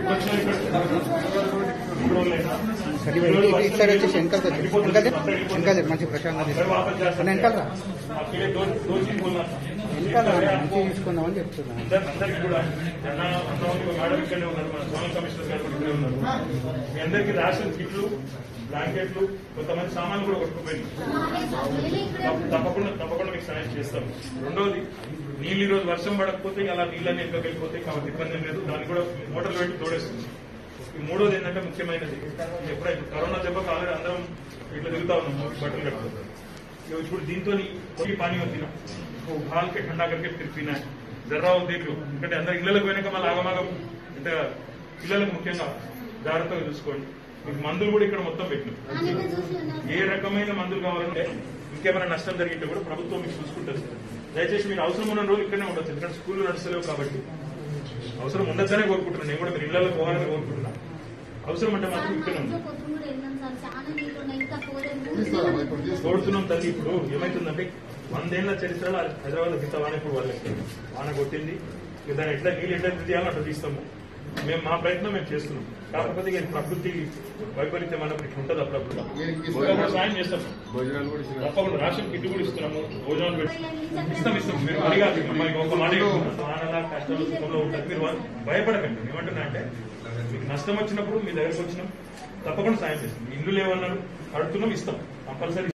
వచ్చినా ఇక్కడ ఇప్పుడు వాళ్ళైనా. సరే ఇటు ఇటు సైడ్ వచ్చేసి వెనకాల వచ్చేసి వెనకాల వెనకాల మంచి ప్రశాంతంగా సరే వాపస్ చేస్తాను. అన్న వెనకాల రా అక్కడే దో- దోచి పోలా. వెనకాల రా మంచిగా తీసుకుందామని చెప్తున్నాను అందరి- అందరికీ కూడా అన్న అన్న ఒక మేడం ఇక్కడే ఉన్నారు మన జోనల్ కమిషనర్ గారు కూడా ఇక్కడే ఉన్నారు మీ అందరికీ రేషన్ కిట్లు బ్లాంకెట్లు కొంతమంది సామాన్లు కూడా కొట్టుకుపోయింది తప్ప- తప్పకుండా తప్పకుండా మీకు సాయం చేస్తాం రెండోది నీళ్ళు ఈ రోజు వర్షం పడకపోతే అలా నీళ్ళని ఇంకా వెళ్ళిపోతాయి కాబట్టి ఇబ్బంది ఏం లేదు దాన్ని కూడా మోటార్లు పెట్టి తోడేస్తుంది ఈ మూడోది ఏంటంటే ముఖ్యమైనది ఎప్పుడైతే కరోనా దెబ్బకు ఆల్రెడీ అందరం ఇట్లా తిరుగుతా ఉన్నాం బట్టలు కట్టుకుంటాం ఇప్పుడు దీంతో कोई पानी होती ना वो उबाल के ठंडा करके फिर पीना है జర్రా దేఖ్ లో ఎందుకంటే అందరు ఇళ్లకు పోయినాక మళ్ళీ ఆగమాగం అంటే పిల్లలకు ముఖ్యంగా జాగ్రత్తగా చూసుకోండి మీకు మందులు కూడా ఇక్కడ మొత్తం పెట్టినాం ఏ రకమైన మందులు కావాలంటే ఇంకేమైనా నష్టం జరిగితే కూడా ప్రభుత్వం మీకు చూసుకుంటుంది సార్ దయచేసి మీరు అవసరం ఉన్న రోజులు ఇక్కడనే ఉండొచ్చు ఎందుకంటే స్కూల్ నడుస్తలేవు కాబట్టి అవసరం ఉండొద్దనే కోరుకుంటున్నాను నేను కూడా మీరు ఇళ్లలో పోవాలని కోరుకుంటున్నా అవసరం అంటే మాత్రం ఇక్కడే ఉంది కోరుతున్నాం తల్లి ఇప్పుడు ఏమైతుందంటే వందేళ్ల చరిత్రలో హైదరాబాద్ గీత వాన ఇప్పుడు వాళ్ళు వాన కొట్టింది ఇక దాన్ని ఎట్లా నీళ్ళు ఎట్లా తీయాలో అట్లా తీస్తాము మేము మా ప్రయత్నం మేము చేస్తున్నాం కాకపోతే ఇక ప్రకృతి వైపరీత్యం అన్నప్పుడు ఇట్లా ఉంటుంది అప్పుడప్పుడు భోజనం సాయం చేస్తాం తప్పకుండా రాషన్ కిట్ కూడా ఇస్తున్నాము భోజనాలు పెట్టి ఇస్తాం ఇస్తాం మీరు అడిగాలి మమ్మల్ని ఒక మాట చెప్తున్నా. వానలా కష్టాలు సుఖంలో ఉంటుంది మీరు భయపడకండి ఏమంటున్నా అంటే మీకు నష్టం వచ్చినప్పుడు మీ దగ్గరకు వచ్చినాం తప్పకుండా సాయం చేస్తాం ఇల్లు లేవన్నారు అడుగుతున్నాం ఇస్తాం కంపల్సరీ